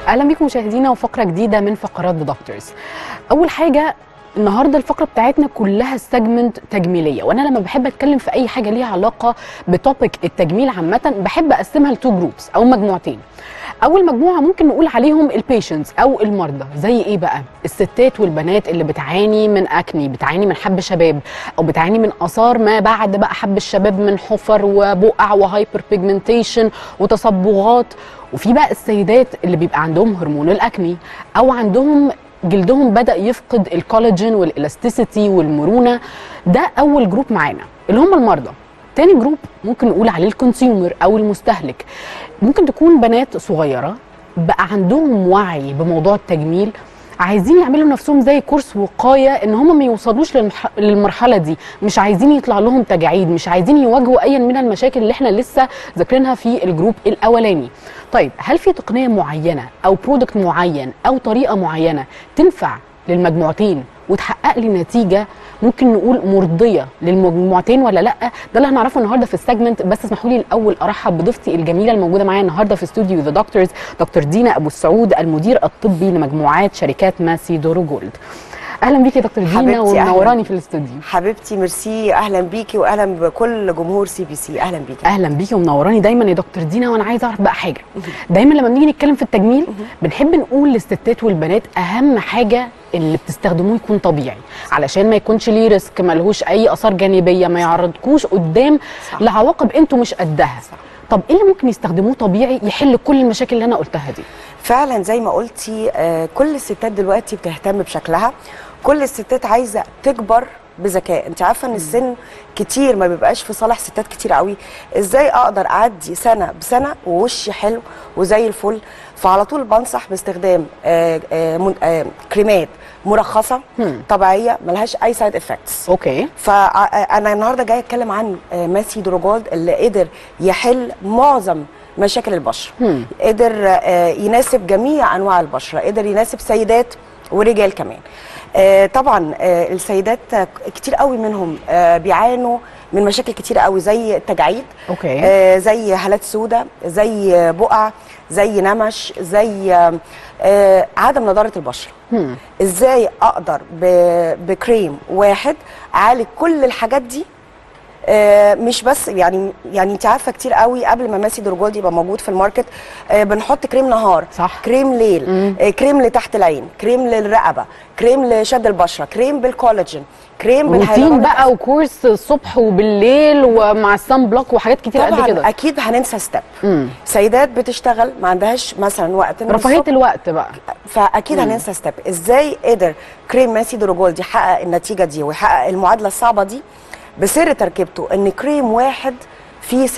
اهلا بيكم مشاهدينا وفقره جديده من فقرات ذا دكتورز اول حاجه النهارده الفقره بتاعتنا كلها سيجمنت تجميليه وانا لما بحب اتكلم في اي حاجه ليها علاقه بتوبيك التجميل عامه بحب اقسمها لتو جروبس او مجموعتين اول مجموعه ممكن نقول عليهم البيشنتس او المرضى زي ايه بقى الستات والبنات اللي بتعاني من اكني بتعاني من حب شباب او بتعاني من اثار ما بعد بقى حب الشباب من حفر وبقع وهايبر بيجمنتيشن وتصبغات وفي بقى السيدات اللي بيبقى عندهم هرمون الاكني او عندهم جلدهم بدا يفقد الكولاجين والالاستيسيتي والمرونه ده اول جروب معانا اللي هم المرضى تاني جروب ممكن نقول عليه الكونسيومر او المستهلك ممكن تكون بنات صغيره بقى عندهم وعي بموضوع التجميل عايزين يعملوا نفسهم زي كورس وقايه ان هم ما يوصلوش للمح... للمرحله دي مش عايزين يطلع لهم تجاعيد مش عايزين يواجهوا اي من المشاكل اللي احنا لسه ذاكرينها في الجروب الاولاني طيب هل في تقنيه معينه او برودكت معين او طريقه معينه تنفع للمجموعتين وتحقق لي نتيجه ممكن نقول مرضيه للمجموعتين ولا لا ده اللي هنعرفه النهارده في السيجمنت بس اسمحوا لي الاول ارحب بضيفتي الجميله الموجوده معايا النهارده في استوديو ذا دكتورز دكتور دينا ابو السعود المدير الطبي لمجموعات شركات ماسي دورو جولد اهلا بيكي يا دكتور دينا حبيبتي، أهلاً. ومنوراني في الاستوديو حبيبتي ميرسي اهلا بيكي واهلا بكل جمهور سي بي سي اهلا بيكي اهلا بيكي ومنوراني دايما يا دكتور دينا وانا عايزه اعرف بقى حاجه دايما لما بنيجي نتكلم في التجميل بنحب نقول للستات والبنات اهم حاجه اللي بتستخدموه يكون طبيعي علشان ما يكونش ليه ريسك ملهوش اي اثار جانبيه ما يعرضكوش قدام صح. لعواقب انتوا مش قدها صح. طب ايه اللي ممكن يستخدموه طبيعي يحل كل المشاكل اللي انا قلتها دي فعلا زي ما قلتي آه، كل الستات دلوقتي بتهتم بشكلها كل الستات عايزه تكبر بذكاء انت عارفه ان السن كتير ما بيبقاش في صالح ستات كتير قوي ازاي اقدر اعدي سنه بسنه ووشي حلو وزي الفل فعلى طول بنصح باستخدام آه، آه، من- آه، كريمات مرخصه هم. طبيعيه ملهاش اي سايد افكتس اوكي فانا النهارده جايه اتكلم عن آه، ماسي دروجولد اللي قدر يحل معظم مشاكل البشره هم. قدر آه، يناسب جميع انواع البشره قدر يناسب سيدات ورجال كمان آه، طبعا آه، السيدات آه، كتير قوي منهم آه، بيعانوا من مشاكل كتير قوي زي التجاعيد اوكي آه، زي هالات سوداء زي آه، بقع زي نمش زي آه، آه، عدم نضاره البشره هم. ازاي اقدر ب- بكريم واحد اعالج كل الحاجات دي آه، مش بس يعني يعني انت عارفه كتير قوي قبل ما ماسي درجولد يبقى موجود في الماركت آه، بنحط كريم نهار صح. كريم ليل آه، كريم لتحت العين كريم للرقبه كريم لشد البشره كريم بالكولاجين كريم روتين بالهيالورونيك بقى وكورس الصبح وبالليل ومع السان بلوك وحاجات كتير قد طبعا كده اكيد هننسى ستيب مم. سيدات بتشتغل ما عندهاش مثلا وقت إن رفاهيه الصبح الوقت بقى فاكيد هننسى ستيب ازاي قدر كريم ماسي دروجولد يحقق النتيجه دي ويحقق المعادله الصعبه دي بسر تركيبته ان كريم واحد فيه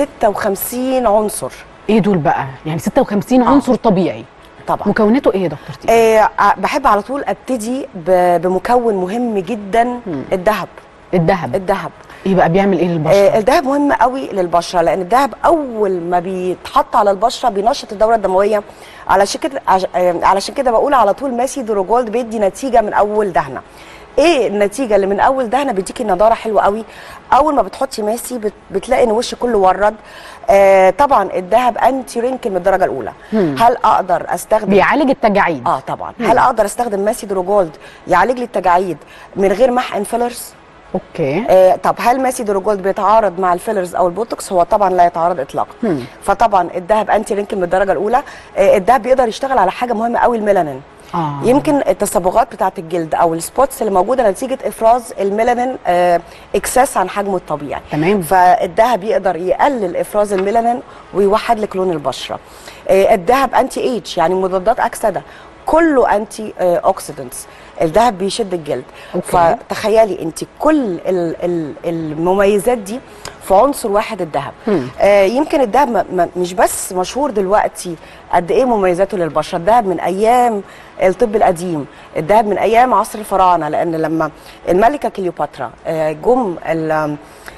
56 عنصر ايه دول بقى يعني 56 عنصر طبيعي طبعا مكوناته ايه يا دكتور تي آه ع- بحب على طول ابتدي ب- بمكون مهم جدا الذهب الذهب الذهب ايه بقى بيعمل ايه للبشره آه الذهب مهم قوي للبشره لان الذهب اول ما بيتحط على البشره بينشط الدوره الدمويه علشان كده عش- آه، علشان كده بقول على طول ماسي دروجولد بيدي نتيجه من اول دهنه ايه النتيجه اللي من اول دهنه بيديكي نضاره حلوه قوي اول ما بتحطي ماسي بت بتلاقي ان وشك كله ورد آه طبعا الذهب انتي رينكل من الدرجه الاولى هل اقدر استخدم بيعالج التجاعيد اه طبعا هل اقدر استخدم ماسي دروجولد يعالج لي التجاعيد من غير محقن فيلرز اوكي آه طب هل ماسي دروجولد بيتعارض مع الفيلرز او البوتوكس هو طبعا لا يتعارض اطلاقا هم. فطبعا الذهب انتي رينكل من الدرجه الاولى آه الذهب بيقدر يشتغل على حاجه مهمه قوي الميلانين اه يمكن التصبغات بتاعه الجلد او السبوتس اللي موجوده نتيجه افراز الميلانين آه اكساس عن حجمه الطبيعي تمام. فالذهب يقدر يقلل افراز الميلانين ويوحد لك لون البشره آه الذهب انتي ايج يعني مضادات اكسده كله انتي آه اوكسيدنتس الذهب بيشد الجلد أوكي. فتخيلي انت كل ال ال المميزات دي في عنصر واحد الذهب هم. آه يمكن الذهب م- م- مش بس مشهور دلوقتي قد ايه مميزاته للبشره الذهب من ايام الطب القديم الذهب من ايام عصر الفراعنه لان لما الملكه كليوباترا آه جم ال-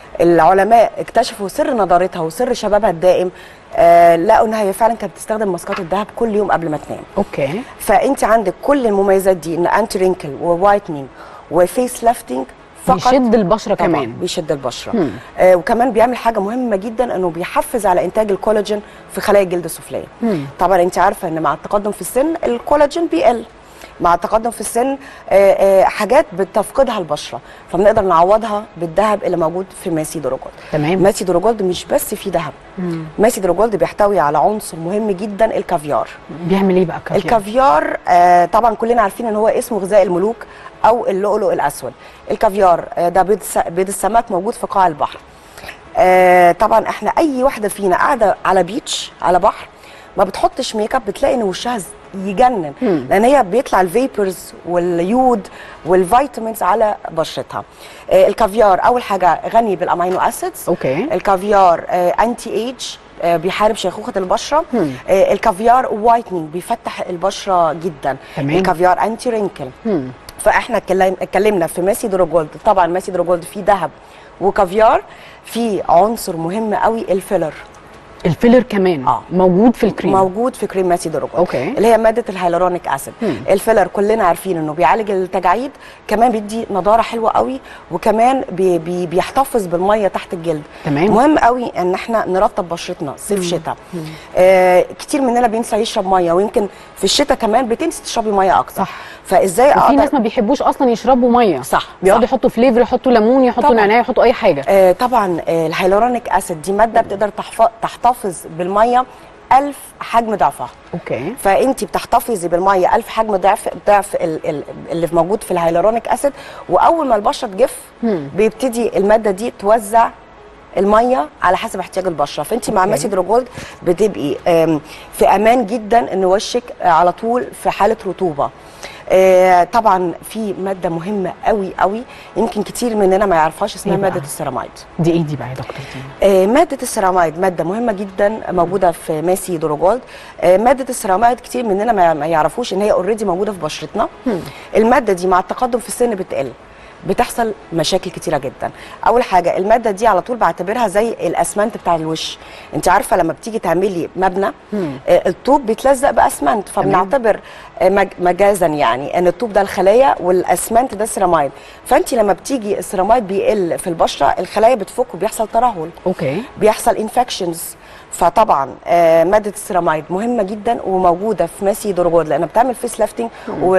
العلماء اكتشفوا سر نضارتها وسر شبابها الدائم آه لقوا انها هي فعلا كانت بتستخدم ماسكات الذهب كل يوم قبل ما تنام اوكي فانت عندك كل المميزات دي ان انتي رينكل ووايتنينج وفيس لافتنج فقط بيشد البشره طبعا كمان بيشد البشره مم. آه وكمان بيعمل حاجه مهمه جدا انه بيحفز على انتاج الكولاجين في خلايا الجلد السفليه مم. طبعا انت عارفه ان مع التقدم في السن الكولاجين بيقل مع التقدم في السن آه، آه، حاجات بتفقدها البشره فبنقدر نعوضها بالذهب اللي موجود في ماسي دروجولد تمام ماسي دروجولد مش بس فيه ذهب مم. ماسي دروجولد بيحتوي على عنصر مهم جدا الكافيار بيعمل ايه بقى الكافيار الكافيار آه طبعا كلنا عارفين ان هو اسمه غذاء الملوك او اللؤلؤ الاسود الكافيار آه ده بيض س- بيض السمك موجود في قاع البحر آه طبعا احنا اي واحده فينا قاعده على بيتش على بحر ما بتحطش ميك اب بتلاقي ان وشها ز- يجنن مم. لان هي بيطلع الفيبرز واليود والفيتامينز على بشرتها آه الكافيار اول حاجه غني بالامينو اسيدز اوكي الكافيار آه انتي ايج آه بيحارب شيخوخه البشره مم. آه الكافيار وايتنينج بيفتح البشره جدا تمام. الكافيار انتي رينكل مم. فاحنا اتكلم- اتكلمنا في ماسي دروجولد طبعا ماسي دروجولد فيه ذهب وكافيار فيه عنصر مهم قوي الفيلر الفيلر كمان آه. موجود في الكريم موجود في كريم ماسي دروجولد أوكي. اللي هي ماده الهيالورونيك اسيد مم. الفيلر كلنا عارفين انه بيعالج التجاعيد كمان بيدي نضاره حلوه قوي وكمان بي بي بيحتفظ بالميه تحت الجلد تمام. مهم قوي ان احنا نرطب بشرتنا صيف شتاء آه كتير مننا بينسى يشرب ميه ويمكن في الشتاء كمان بتنسي تشربي ميه اكتر صح. فازاي وفي اقدر ناس ما بيحبوش اصلا يشربوا ميه صح، بيقعدوا صح. يحطوا فليفر يحطوا ليمون يحطوا طبعاً. نعناع يحطوا اي حاجه آه طبعا آه الهيالورونيك اسيد دي ماده بتقدر تحف- تحتفظ بالميه ألف حجم ضعفها اوكي فانت بتحتفظي بالميه ألف حجم ضعف ضعف ال- ال- اللي موجود في الهيالورونيك اسيد واول ما البشره تجف مم. بيبتدي الماده دي توزع الميه على حسب احتياج البشره فانت مع أوكي. ماسي دروجولد بتبقي آم، في امان جدا ان وشك آه، على طول في حاله رطوبه آه، طبعا في ماده مهمه قوي قوي يمكن كتير مننا ما يعرفهاش اسمها إيه بقى؟ ماده السيراميد دي ايه دي بقى يا دكتور دي آه، مادة السيراميد مادة مهمة جدا موجودة في ماسي دروجولد آه، مادة السيراميد كتير مننا ما ما يعرفوش ان هي اوريدي موجودة في بشرتنا المادة دي مع التقدم في السن بتقل بتحصل مشاكل كتيره جدا اول حاجه الماده دي على طول بعتبرها زي الاسمنت بتاع الوش انت عارفه لما بتيجي تعملي مبنى مم. آه، الطوب بيتلزق باسمنت فبنعتبر آه، مج- مجازا يعني ان الطوب ده الخلايا والاسمنت ده السيراميد فانت لما بتيجي السيراميد بيقل في البشره الخلايا بتفك وبيحصل ترهل اوكي بيحصل انفكشنز فطبعا آه، ماده السيراميد مهمه جدا وموجوده في ماسي دروجود لانها بتعمل فيس لافتنج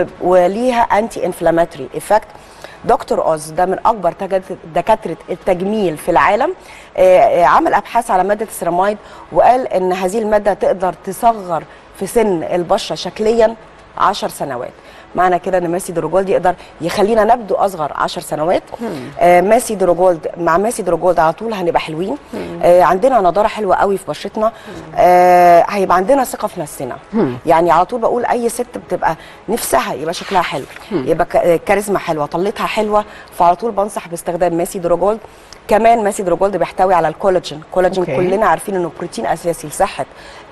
وليها انتي انفلاماتوري افكت دكتور اوز ده من اكبر تجد- دكاتره التجميل في العالم آه، آه، عمل ابحاث على ماده السيراميد وقال ان هذه الماده تقدر تصغر في سن البشره شكليا 10 سنوات معنى كده ان ماسي دروجولد يقدر يخلينا نبدو اصغر 10 سنوات آه ماسي دروجولد مع ماسي دروجولد على طول هنبقى حلوين آه عندنا نضاره حلوه قوي في بشرتنا آه هيبقى عندنا ثقه في نفسنا مم. يعني على طول بقول اي ست بتبقى نفسها يبقى شكلها حلو يبقى ك- آه، كاريزما حلوه طلتها حلوه فعلى طول بنصح باستخدام ماسي دروجولد كمان ماسي دروجولد بيحتوي على الكولاجين كولاجين أوكي. كلنا عارفين انه بروتين اساسي لصحه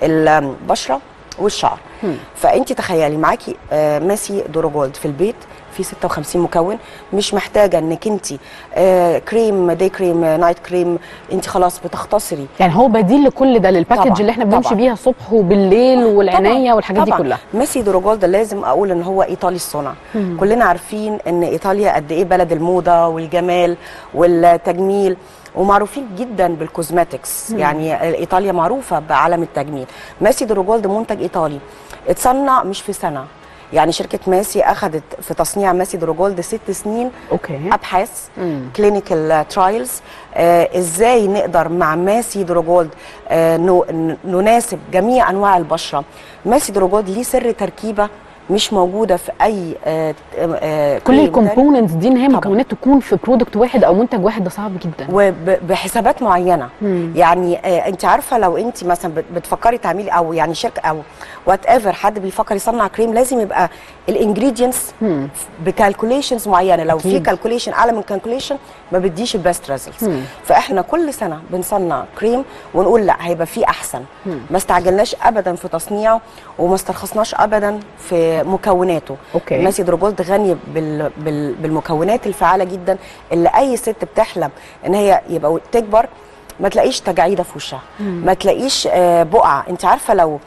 البشره والشعر فانت تخيلي معاكي آه، ماسي دروجولد في البيت في 56 مكون مش محتاجه انك انت آه، كريم داي كريم آه، نايت كريم انت خلاص بتختصري يعني هو بديل لكل ده للباكج طبعاً، اللي احنا بنمشي طبعاً. بيها الصبح وبالليل والعنايه طبعاً، والحاجات دي طبعاً. كلها ميسي دروجولد لازم اقول ان هو ايطالي الصنع كلنا عارفين ان ايطاليا قد ايه بلد الموضه والجمال والتجميل ومعروفين جدا بالكوزماتكس يعني ايطاليا معروفه بعالم التجميل ماسي دروجولد منتج ايطالي اتصنع مش في سنه يعني شركه ماسي اخذت في تصنيع ماسي دروجولد ست سنين اوكي ابحاث مم. كلينيكال ترايلز ازاي نقدر مع ماسي دروجولد آه، نو- ن- نناسب جميع انواع البشره ماسي دروجولد ليه سر تركيبه مش موجوده في اي آه، آه، كل كريم تاني. الكومبوننتس دي ان هي طبعاً. مكونات تكون في برودكت واحد او منتج واحد ده صعب جدا وبحسابات معينه مم. يعني آه انت عارفه لو انت مثلا بت- بتفكري تعملي او يعني شركه او وات ايفر حد بيفكر يصنع كريم لازم يبقى الانجريدينتس مم. بكالكوليشنز معينه لو في أكيد. كالكوليشن اعلى من كالكوليشن ما بتديش البيست ريزلتس مم. فاحنا كل سنه بنصنع كريم ونقول لا هيبقى فيه احسن ما استعجلناش ابدا في تصنيعه وما استرخصناش ابدا في مكوناته أوكي. ماسي دروجولد غني بال بال بالمكونات الفعاله جدا اللي اي ست بتحلم ان هي يبقى تكبر ما تلاقيش تجاعيده في وشها ما تلاقيش آه، بقعه انت عارفه لو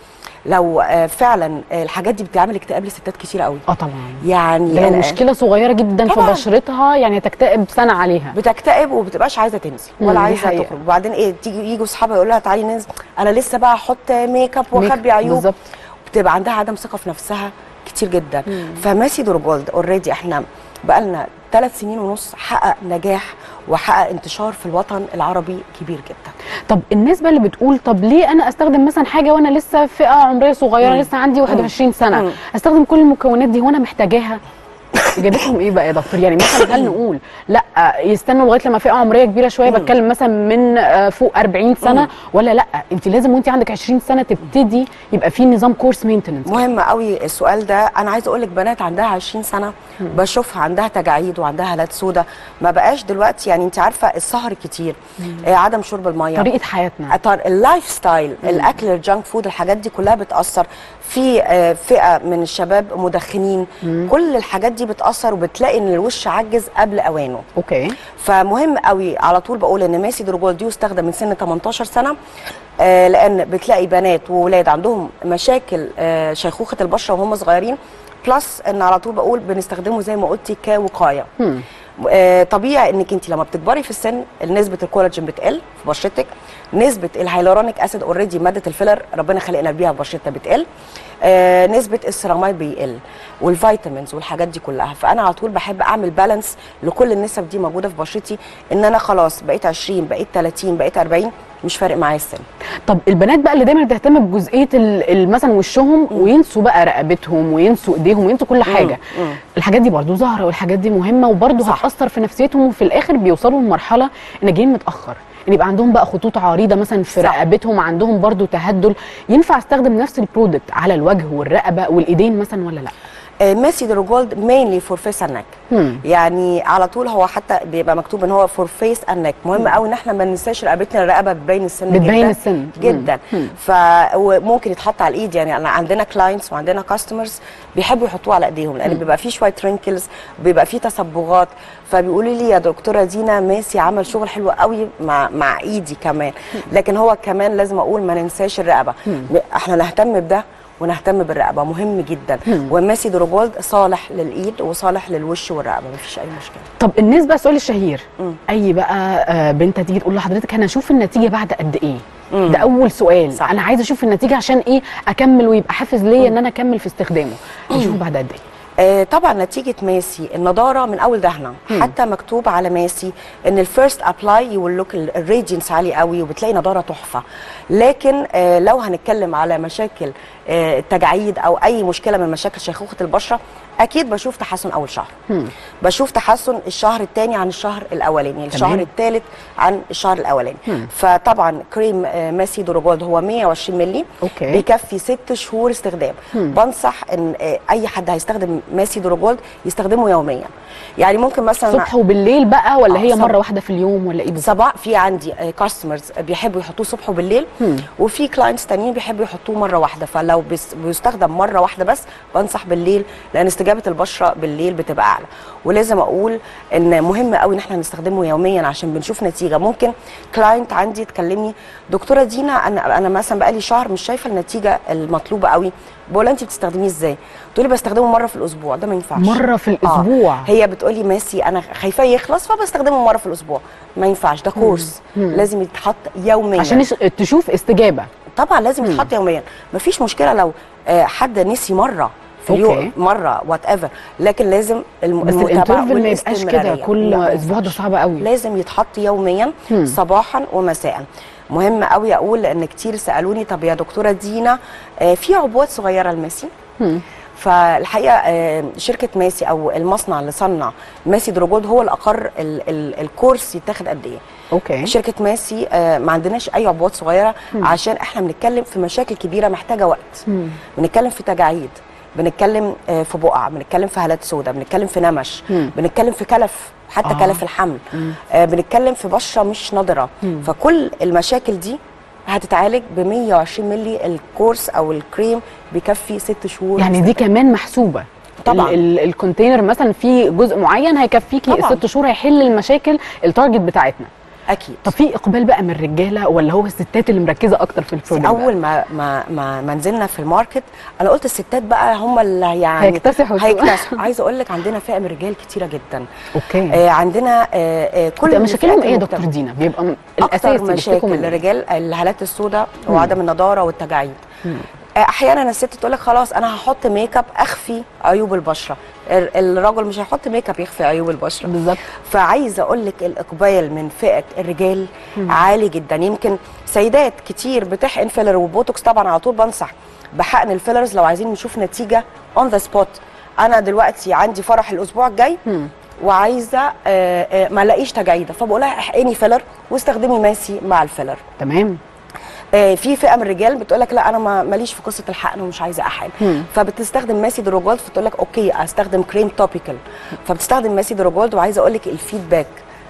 لو آه، فعلا آه، الحاجات دي بتعمل اكتئاب لستات كتير قوي اه طبعا يعني ده لو أنا- مشكله صغيره جدا في طبعاً. بشرتها يعني تكتئب سنه عليها بتكتئب وبتبقاش عايزه تنزل مم، ولا دي عايزه حقيقة. تخرج وبعدين ايه تيجي يجوا اصحابها يقولوا لها تعالي ننزل انا لسه بقى احط ميك اب ميك- واخبي عيوب بالظبط. بتبقى عندها عدم ثقه في نفسها كتير جدا فماسي دورجولد اوريدي احنا بقالنا ثلاث سنين ونص حقق نجاح وحقق انتشار في الوطن العربي كبير جدا طب الناس بقى اللي بتقول طب ليه انا استخدم مثلا حاجه وانا لسه فئه عمريه صغيره مم. لسه عندي 21 سنه مم. استخدم كل المكونات دي وانا محتاجاها اجابتهم ايه بقى يا دكتور يعني مثلا هل نقول لا يستنوا لغايه لما فئه عمريه كبيره شويه مم. بتكلم مثلا من آه، فوق 40 سنه مم. ولا لا انت لازم وانت عندك 20 سنه تبتدي يبقى في نظام كورس مينتننس مهم قوي السؤال ده انا عايزه اقول لك بنات عندها 20 سنه بشوفها عندها تجاعيد وعندها هالات سودة ما بقاش دلوقتي يعني انت عارفه السهر كتير آه عدم شرب الميه طريقه حياتنا أطر اللايف ستايل الاكل الجانك فود الحاجات دي كلها بتاثر في آه، فئه من الشباب مدخنين كل الحاجات دي بتاثر وبتلاقي ان الوش عجز قبل اوانه اوكي فمهم قوي على طول بقول ان ماسي دروجول دي يستخدم من سن 18 سنه آه لان بتلاقي بنات وولاد عندهم مشاكل آه شيخوخه البشره وهم صغيرين بلس ان على طول بقول بنستخدمه زي ما قلتي كوقايه مم. آه، طبيعي انك انت لما بتكبري في السن نسبه الكولاجين بتقل في بشرتك نسبه الهيلورونيك اسيد اوريدي ماده الفيلر ربنا خلقنا بيها في بشرتنا بتقل آه، نسبه السيراميد بيقل والفيتامينز والحاجات دي كلها فانا على طول بحب اعمل بالانس لكل النسب دي موجوده في بشرتي ان انا خلاص بقيت 20 بقيت 30 بقيت 40 مش فارق معايا السن طب البنات بقى اللي دايما بتهتم بجزئيه ال- ال- مثلا وشهم وينسوا بقى رقبتهم وينسوا ايديهم وينسوا كل حاجه مم. الحاجات دي برضو ظاهره والحاجات دي مهمه وبرضو صح. هتاثر في نفسيتهم وفي الاخر بيوصلوا لمرحله ان جايين متاخر ان يبقى عندهم بقى خطوط عريضه مثلا في صح. رقبتهم عندهم برضو تهدل ينفع استخدم نفس البرودكت على الوجه والرقبه والايدين مثلا ولا لا آه، ماسي دروجولد مينلي فور فيس اند نيك مم. يعني على طول هو حتى بيبقى مكتوب ان هو فور فيس اند نيك مهم قوي ان احنا ما ننساش رقبتنا الرقبه بتبين السن بتبين جدا السن. جدا مم. ف وممكن يتحط على الايد يعني أنا عندنا كلاينتس وعندنا كاستمرز بيحبوا يحطوه على ايديهم لان بيبقى فيه شويه ترينكلز بيبقى فيه تصبغات فبيقولوا لي يا دكتوره دينا ماسي عمل شغل حلو قوي مع مع ايدي كمان لكن هو كمان لازم اقول ما ننساش الرقبه احنا نهتم بده ونهتم بالرقبه مهم جدا وماسي دروجولد صالح للايد وصالح للوش والرقبه مفيش اي مشكله طب النسبه السؤال الشهير مم. اي بقى آه، بنت تيجي تقول لحضرتك انا اشوف النتيجه بعد قد ايه ده اول سؤال صح. انا عايزه اشوف النتيجه عشان ايه اكمل ويبقى حافز ليا ان انا اكمل في استخدامه اشوفه بعد قد ايه آه طبعا نتيجه ماسي النضاره من اول دهنه حتى مكتوب على ماسي ان الفيرست ابلاي يو لوك الراديانس عالي قوي وبتلاقي نضاره تحفه لكن آه لو هنتكلم على مشاكل آه التجاعيد او اي مشكله من مشاكل شيخوخه البشره اكيد بشوف تحسن اول شهر مم. بشوف تحسن الشهر الثاني عن الشهر الاولاني الشهر الثالث عن الشهر الاولاني فطبعا كريم آه، ماسي دروجولد هو 120 مللي أوكي. بيكفي ست شهور استخدام بنصح ان آه، اي حد هيستخدم ماسي دروجولد يستخدمه يوميا يعني ممكن مثلا صبح وبالليل بقى ولا آه، هي صبح. مره واحده في اليوم ولا ايه بالظبط صباح في عندي كاستمرز بيحبوا يحطوه صبح وبالليل وفي كلاينتس تانيين بيحبوا يحطوه مره واحده فلو بيس- بيستخدم مره واحده بس بنصح بالليل لان استجابه البشره بالليل بتبقى اعلى ولازم اقول ان مهم قوي ان احنا نستخدمه يوميا عشان بنشوف نتيجه ممكن كلاينت عندي تكلمني دكتوره دينا انا انا مثلا بقالي شهر مش شايفه النتيجه المطلوبه قوي بقول لها انت بتستخدميه ازاي تقولي بستخدمه مره في الاسبوع ده ما ينفعش مره في الاسبوع آه. هي بتقولي ماسي انا خايفاه يخلص فبستخدمه مره في الاسبوع ما ينفعش ده كورس لازم يتحط يوميا عشان يش- تشوف استجابه طبعا لازم يتحط يوميا مفيش مشكله لو آه، حد نسي مره في أوكي. اليوم مره وات ايفر لكن لازم الم- بس المتابعه الانترفل ما يبقاش كده والاستمرارية. كل لا، ما اسبوع ده ينفعش. صعب قوي لازم يتحط يوميا مم. صباحا ومساء مهم قوي اقول لان كتير سالوني طب يا دكتوره دينا آه، في عبوات صغيره لماسي مم. فالحقيقه آه، شركه ماسي او المصنع اللي صنع ماسي دروجود هو اللي اقر ال- ال- الكورس يتاخد قد ايه اوكي شركه ماسي آه، ما عندناش اي عبوات صغيره عشان احنا بنتكلم في مشاكل كبيره محتاجه وقت مم. بنتكلم في تجاعيد بنتكلم آه، في بقع بنتكلم في هالات سوداء بنتكلم في نمش مم. بنتكلم في كلف حتى آه. آه. كلف الحمل آه بنتكلم في بشره مش نضره فكل المشاكل دي هتتعالج ب 120 مللي الكورس او الكريم بيكفي ست شهور يعني دي كمان محسوبه طبعاً. ال- ال- الكونتينر مثلا فيه جزء معين هيكفيكي طبعاً. الست شهور هيحل المشاكل التارجت بتاعتنا اكيد طب في اقبال بقى من الرجاله ولا هو الستات اللي مركزه اكتر في البرودكت اول ما ما ما, ما نزلنا في الماركت انا قلت الستات بقى هم اللي يعني هيكتسحوا السوق. هيكتسحوا عايزه اقول لك عندنا فئه من الرجال كتيره جدا اوكي آه عندنا آه آه كل بتبقى مشاكلهم فئات ايه يا المجتمع. دكتور دينا بيبقى م- الاساس اكتر اللي بيشتكوا مشاكل منه الرجال الهالات السوداء وعدم النضاره والتجاعيد آه، احيانا الست تقول لك خلاص انا هحط ميك اب اخفي عيوب البشره ال- الرجل مش هيحط ميك اب يخفي عيوب البشره بالظبط فعايزه اقول لك الاقبال من فئه الرجال عالي جدا يمكن سيدات كتير بتحقن فيلر وبوتوكس طبعا على طول بنصح بحقن الفيلرز لو عايزين نشوف نتيجه اون ذا سبوت انا دلوقتي عندي فرح الاسبوع الجاي مم. وعايزه آه، آه، ما الاقيش تجاعيده فبقول لها احقني فيلر واستخدمي ماسي مع الفيلر تمام آه، في فئه من الرجال بتقول لك لا انا ما ماليش في قصه الحقن ومش عايزه احقن مم. فبتستخدم ماسي دروجولد فتقول لك اوكي استخدم كريم توبيكال فبتستخدم ماسي دروجولد وعايزه اقول لك الفيدباك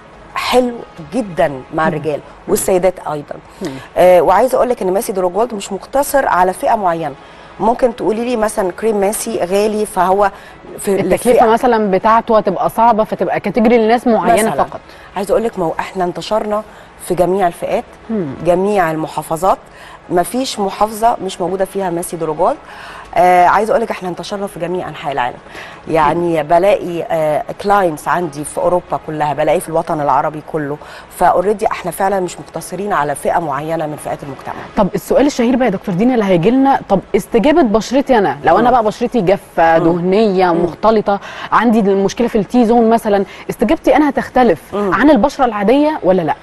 حلو جدا مع الرجال والسيدات ايضا آه وعايزه اقول لك ان ماسي دروجولد مش مقتصر على فئه معينه ممكن تقولي لي مثلا كريم ماسي غالي فهو في التكلفه مثلا بتاعته هتبقى صعبه فتبقى كاتيجوري لناس معينه مثلاً. فقط عايزه اقول لك ما هو احنا انتشرنا في جميع الفئات جميع المحافظات ما فيش محافظه مش موجوده فيها ماسي دروجولد آه عايزه اقول لك احنا انتشرنا في جميع انحاء العالم يعني بلاقي آه كلاينتس عندي في اوروبا كلها بلاقي في الوطن العربي كله فاوريدي احنا فعلا مش مقتصرين على فئه معينه من فئات المجتمع طب السؤال الشهير بقى يا دكتور دينا اللي هيجي لنا طب استجابه بشرتي انا لو انا مم. بقى بشرتي جافه دهنيه مختلطه عندي المشكله في التي زون مثلا استجابتي انا هتختلف مم. عن البشره العاديه ولا لا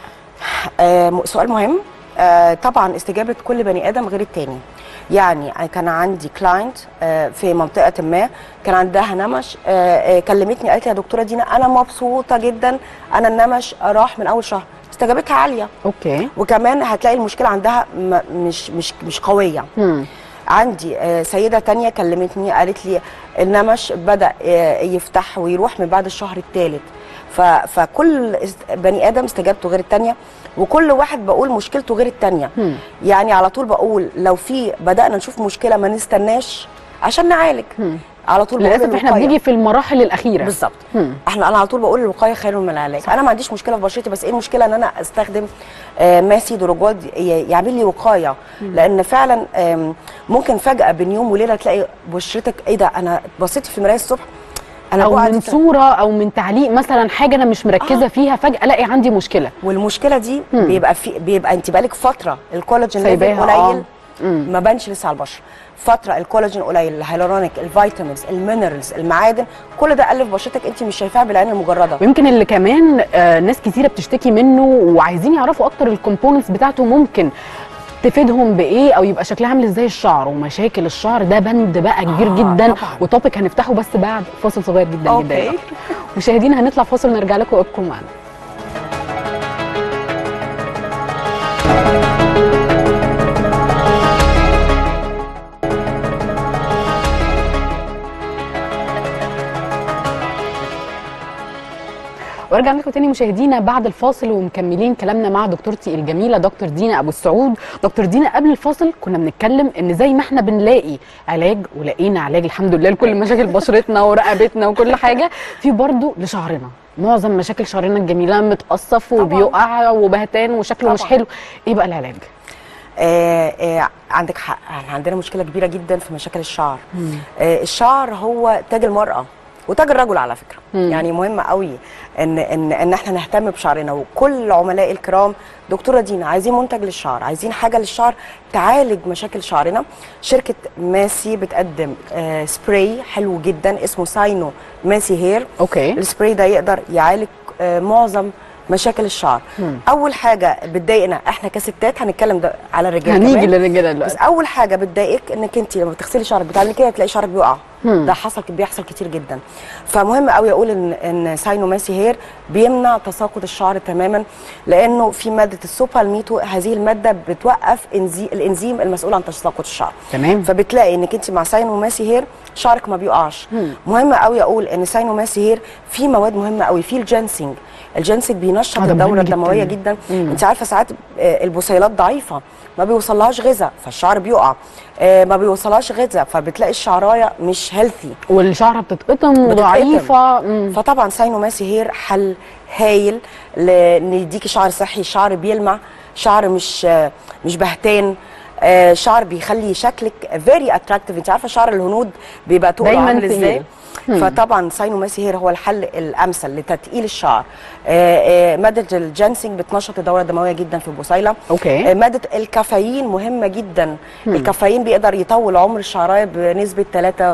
آه م- سؤال مهم آه طبعا استجابه كل بني ادم غير التاني يعني أنا كان عندي كلاينت آه في منطقه ما كان عندها نمش آه آه كلمتني قالت لي يا دكتوره دينا انا مبسوطه جدا انا النمش راح من اول شهر استجابتها عاليه اوكي وكمان هتلاقي المشكله عندها م- مش مش مش قويه مم. عندي آه، سيده تانية كلمتني قالت لي النمش بدا آه، يفتح ويروح من بعد الشهر الثالث فكل است- بني ادم استجابته غير التانية وكل واحد بقول مشكلته غير التانية مم. يعني على طول بقول لو في بدانا نشوف مشكله ما نستناش عشان نعالج مم. على طول بقول للاسف احنا الوقاية. بنيجي في المراحل الاخيره بالظبط مم. احنا انا على طول بقول الوقايه خير من العلاج انا ما عنديش مشكله في بشرتي بس ايه المشكله ان انا استخدم آه، ماسي دروجولد ي- يعمل لي وقايه لان فعلا آم، ممكن فجاه بين يوم وليله تلاقي بشرتك ايه ده انا بصيتي في المرايه الصبح انا او بقعد من صوره او من تعليق مثلا حاجه انا مش مركزه آه. فيها فجاه الاقي عندي مشكله والمشكله دي مم. بيبقى في بيبقى انت بقالك فتره الكولاجين ليفل سايباها، آه. قليل مم. ما بانش لسه على البشره فتره الكولاجين قليل الهيلورونيك الفيتامينز المينرالز المعادن كل ده قل في بشرتك انت مش شايفاها بالعين المجرده ويمكن اللي كمان آه ناس كتيره بتشتكي منه وعايزين يعرفوا اكتر الكومبوننتس بتاعته ممكن تفيدهم بايه او يبقى شكلها عامل ازاي الشعر ومشاكل الشعر ده بند بقى كبير آه، جدا طبعاً. وتوبيك هنفتحه بس بعد فاصل صغير جدا جدا أوكي. يا دكتور. مشاهدينا هنطلع فاصل ونرجع لكم وابقوا معانا ورجعنا لكم تاني مشاهدينا بعد الفاصل ومكملين كلامنا مع دكتورتي الجميله دكتور دينا ابو السعود دكتور دينا قبل الفاصل كنا بنتكلم ان زي ما احنا بنلاقي علاج ولقينا علاج الحمد لله لكل مشاكل بشرتنا ورقبتنا وكل حاجه في برضه لشعرنا معظم مشاكل شعرنا الجميله متقصف طبعاً. وبيقع وبهتان وشكله مش طبعاً. حلو ايه بقى العلاج آه آه عندك حق احنا عندنا مشكله كبيره جدا في مشاكل الشعر آه الشعر هو تاج المراه وتاج الرجل على فكره مم. يعني مهم قوي ان ان ان احنا نهتم بشعرنا وكل عملائي الكرام دكتوره دينا عايزين منتج للشعر عايزين حاجه للشعر تعالج مشاكل شعرنا شركه ماسي بتقدم آه سبراي حلو جدا اسمه ساينو ماسي هير اوكي السبراي ده يقدر يعالج آه، معظم مشاكل الشعر مم. اول حاجه بتضايقنا احنا كستات هنتكلم ده على الرجاله هنيجي كمان. للرجاله بس دلوقتي اول حاجه بتضايقك انك انت لما بتغسلي شعرك بتعملي كده تلاقي شعرك بيقع مم. ده حصل بيحصل كتير جدا فمهم قوي اقول ان ان ساينو ماسي هير بيمنع تساقط الشعر تماما لانه في ماده السوبالميتو هذه الماده بتوقف انزي الانزيم المسؤول عن تساقط الشعر تمام فبتلاقي انك انت مع ساينو ماسي هير شعرك ما بيقعش مم. مهم قوي اقول ان ساينو ماسي هير فيه مواد مهمه قوي فيه الجنسنج الجنسنج بينشط آه، ده مهم الدوره جداً. الدمويه جدا مم. انت عارفه ساعات آه، البصيلات ضعيفه ما بيوصلهاش غذاء فالشعر بيقع آه، ما بيوصلهاش غذاء فبتلاقي الشعرايه مش مش هيلثي والشعر بتتقطم وضعيفه مم. فطبعا ساينو ماسي هير حل هايل لان يديكي شعر صحي شعر بيلمع شعر مش مش بهتان آه، شعر بيخلي شكلك فيري اتراكتيف انت عارفه شعر الهنود بيبقى تقله دايماً عامل ازاي تقيل. فطبعا ساينو ماسي هير هو الحل الامثل لتثقيل الشعر آه، آه، ماده الجنسنج بتنشط الدوره الدمويه جدا في البصيله أوكي. آه، ماده الكافيين مهمه جدا الكافيين بيقدر يطول عمر الشعرايه بنسبه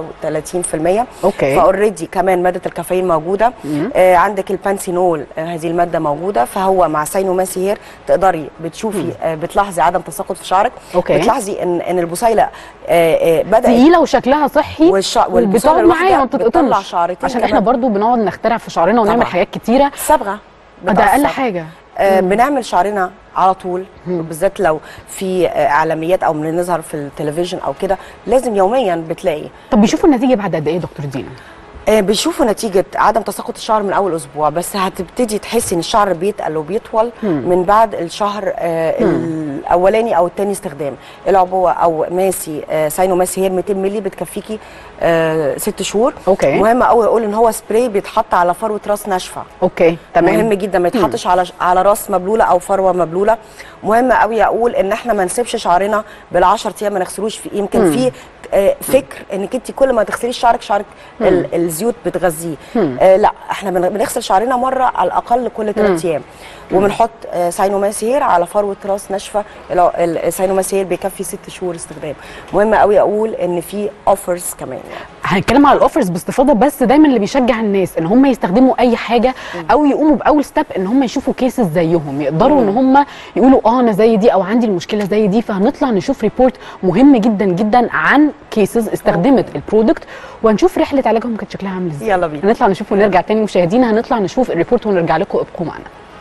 33% أوكي. فاوريدي كمان ماده الكافيين موجوده آه عندك البانسينول آه هذه الماده موجوده فهو مع ساينو ماسي هير تقدري بتشوفي آه بتلاحظي عدم تساقط في شعرك أوكي. بتلاحظي ان ان البصيله آه آه بدات تقيله وشكلها صحي والشع- وبتقعد والبصيلة معايا ما الواحدة بتطلع بتتقطمش شعرتين عشان كمان. احنا برضو بنقعد نخترع في شعرنا ونعمل طبعاً. حاجات كتيره صبغه ده بتأثر. اقل حاجه آه بنعمل شعرنا على طول بالذات لو في آه اعلاميات او بنظهر في التلفزيون او كده لازم يوميا بتلاقي طب بيشوفوا النتيجه بعد قد ايه يا دكتور دينا آه، بيشوفوا نتيجة عدم تساقط الشعر من أول أسبوع بس هتبتدي تحسي إن الشعر بيتقل وبيطول من بعد الشهر آه الأولاني أو التاني استخدام العبوة أو ماسي آه ساينو ماسي هير 200 مللي بتكفيكي آه ست شهور أوكي. مهم قوي أقول إن هو سبراي بيتحط على فروة راس ناشفة اوكي تمام مهم جدا ما يتحطش على على راس مبلوله او فروه مبلوله مهم قوي اقول ان احنا ما نسيبش شعرنا بال10 ايام ما نغسلوش في يمكن في آه، فكر انك انت كل ما تغسلي شعرك شعرك ال- الزيوت بتغذيه آه لا احنا بن- بنغسل شعرنا مره على الاقل كل 3 ايام وبنحط آه، ساينو ماسير على فروه راس ناشفه الع- ال- الساينو ماسير بيكفي ست شهور استخدام مهم قوي اقول ان في اوفرز كمان يعني هنتكلم على الاوفرز باستفاضه بس دايما اللي بيشجع الناس ان هم يستخدموا اي حاجه او يقوموا باول ستيب ان هم يشوفوا كيسز زيهم يقدروا ان هم يقولوا اه انا زي دي او عندي المشكله زي دي فهنطلع نشوف ريبورت مهم جدا جدا عن كيسز استخدمت البرودكت وهنشوف رحله علاجهم كانت شكلها عامل ازاي يلا بينا. هنطلع نشوف ونرجع تاني مشاهدينا هنطلع نشوف الريبورت ونرجع لكم ابقوا معنا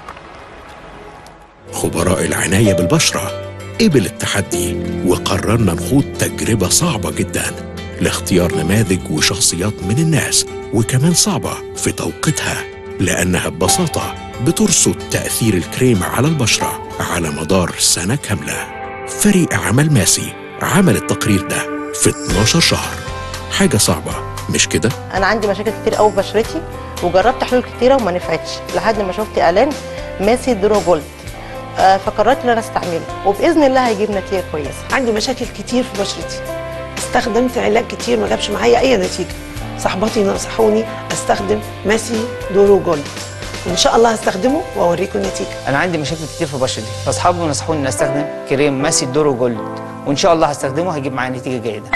خبراء العناية بالبشرة قبل التحدي وقررنا نخوض تجربة صعبة جدا لاختيار نماذج وشخصيات من الناس وكمان صعبة في توقيتها لأنها ببساطة بترصد تأثير الكريم على البشرة على مدار سنة كاملة فريق عمل ماسي عمل التقرير ده في 12 شهر حاجة صعبة مش كده؟ انا عندي مشاكل كتير قوي في بشرتي وجربت حلول كتيره وما نفعتش لحد ما شفت اعلان ماسي درو جولد آه فقررت ان انا استعمله وباذن الله هيجيب نتيجه كويسه عندي مشاكل كتير في بشرتي استخدمت علاج كتير ما جابش معايا اي نتيجه صاحباتي نصحوني استخدم ماسي دورو جولد وان شاء الله هستخدمه واوريكم النتيجه انا عندي مشاكل كتير في بشرتي فاصحابي نصحوني ان استخدم كريم ماسي الدورو جولد وان شاء الله هستخدمه هيجيب معايا نتيجه جيده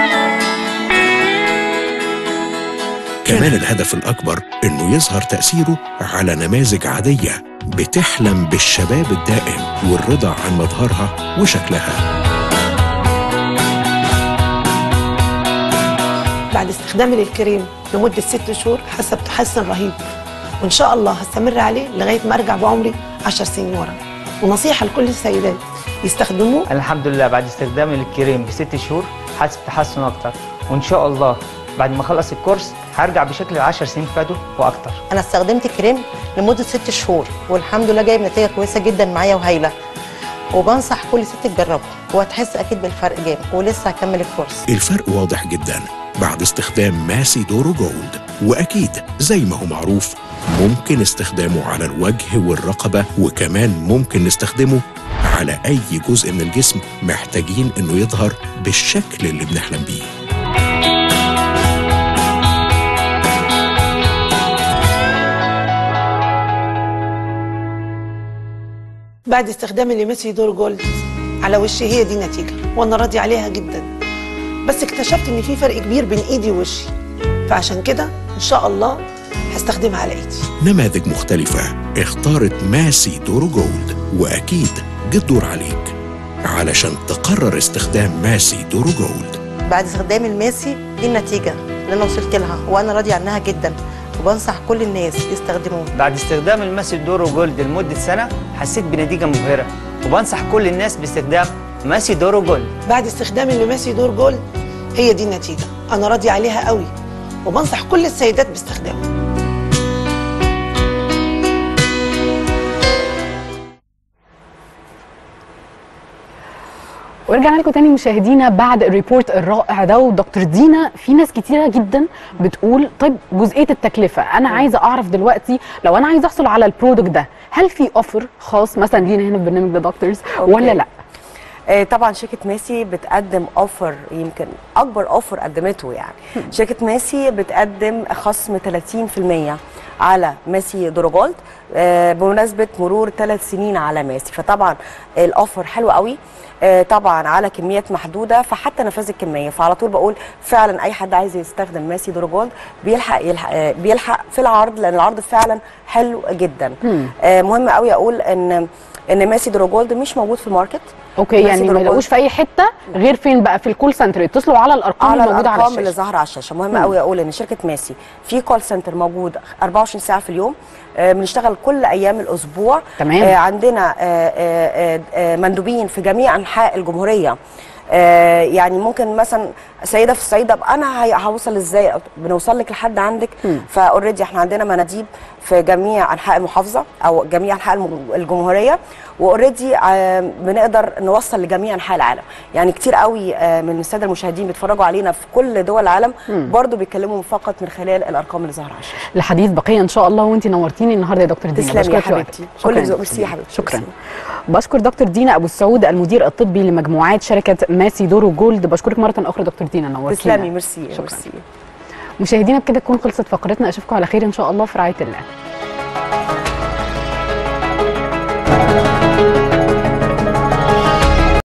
كمان الهدف الأكبر إنه يظهر تأثيره على نماذج عادية بتحلم بالشباب الدائم والرضا عن مظهرها وشكلها بعد استخدامي للكريم لمده ست شهور حاسه بتحسن رهيب وان شاء الله هستمر عليه لغايه ما ارجع بعمري 10 سنين ورا ونصيحه لكل السيدات يستخدموه انا الحمد لله بعد استخدامي للكريم بست شهور حاسس بتحسن اكتر وان شاء الله بعد ما اخلص الكورس هرجع بشكل العشر سنين فاتوا واكتر انا استخدمت كريم لمده ست شهور والحمد لله جايب نتيجه كويسه جدا معايا وهايله وبنصح كل ست تجربه وهتحس اكيد بالفرق جامد ولسه هكمل الكورس الفرق واضح جدا بعد استخدام ماسي دورو جولد وأكيد زي ما هو معروف ممكن استخدامه على الوجه والرقبة وكمان ممكن نستخدمه على أي جزء من الجسم محتاجين إنه يظهر بالشكل اللي بنحلم بيه بعد استخدامي لميسي دور جولد على وشي هي دي نتيجه وانا راضي عليها جدا بس اكتشفت ان في فرق كبير بين ايدي ووشي فعشان كده ان شاء الله هستخدمها على ايدي نماذج مختلفة اختارت ماسي دورو جولد وأكيد جه الدور عليك علشان تقرر استخدام ماسي دورو جولد بعد استخدام الماسي دي النتيجه اللي انا وصلت لها وانا راضيه عنها جدا وبنصح كل الناس يستخدموه بعد استخدام الماسي الدورو جولد لمده سنه حسيت بنتيجه مبهره وبنصح كل الناس باستخدام ماسي دورو جولد بعد استخدامي لماسي دور جولد هي دي النتيجه انا راضي عليها قوي وبنصح كل السيدات باستخدامه ورجعنا لكم تاني مشاهدينا بعد الريبورت الرائع ده ودكتور دينا في ناس كتيره جدا بتقول طيب جزئيه التكلفه انا عايزه اعرف دلوقتي لو انا عايزه احصل على البرودكت ده هل في اوفر خاص مثلا لينا هنا في برنامج ذا دكتورز أوكي. ولا لا آه، طبعا شركه ماسي بتقدم اوفر يمكن اكبر اوفر قدمته يعني شركه ماسي بتقدم خصم 30% على ماسي دروجولد آه، بمناسبه مرور ثلاث سنين على ماسي فطبعا الاوفر حلو قوي آه، طبعا على كميات محدوده فحتى نفاذ الكميه فعلى طول بقول فعلا اي حد عايز يستخدم ماسي دروجولد بيلحق يلحق آه، بيلحق في العرض لان العرض فعلا حلو جدا آه، مهم قوي اقول ان ان ماسي دروجولد مش موجود في الماركت اوكي ماسي يعني ما دروجولد يلاقوش في اي حته غير فين بقى في الكول سنتر يتصلوا على الارقام على الموجوده على الارقام اللي الشاشه ظاهره على الشاشه مهم قوي اقول ان شركه ماسي في كول سنتر موجود 24 ساعه في اليوم آه، بنشتغل كل ايام الاسبوع تمام. آه، عندنا آه، آه، آه، مندوبين في جميع انحاء الجمهوريه آه، يعني ممكن مثلا سيده في الصعيد طب انا هي- هوصل ازاي بنوصل لك لحد عندك فاوريدي احنا عندنا مناديب في جميع انحاء المحافظه او جميع انحاء الم- الجمهوريه واوريدي بنقدر نوصل لجميع انحاء العالم يعني كتير قوي آه، من الساده المشاهدين بيتفرجوا علينا في كل دول العالم برضو بيتكلموا فقط من خلال الارقام اللي ظاهره على الشاشه الحديث بقيه ان شاء الله وانت نورتيني النهارده يا دكتور دينا تسلمي يا بشكرك لوقتك. حبيبتي شكراً كل ذوق دكتور ميرسي يا دينا. حبيبتي شكرا ميرسي. بشكر دكتور دينا ابو السعود المدير الطبي لمجموعات شركه ماسي دورو جولد بشكرك مره اخرى دكتور دينا نورتينا تسلمي ميرسي شكراً. ميرسي مشاهدينا بكده تكون خلصت فقرتنا اشوفكم على خير ان شاء الله في رعايه الله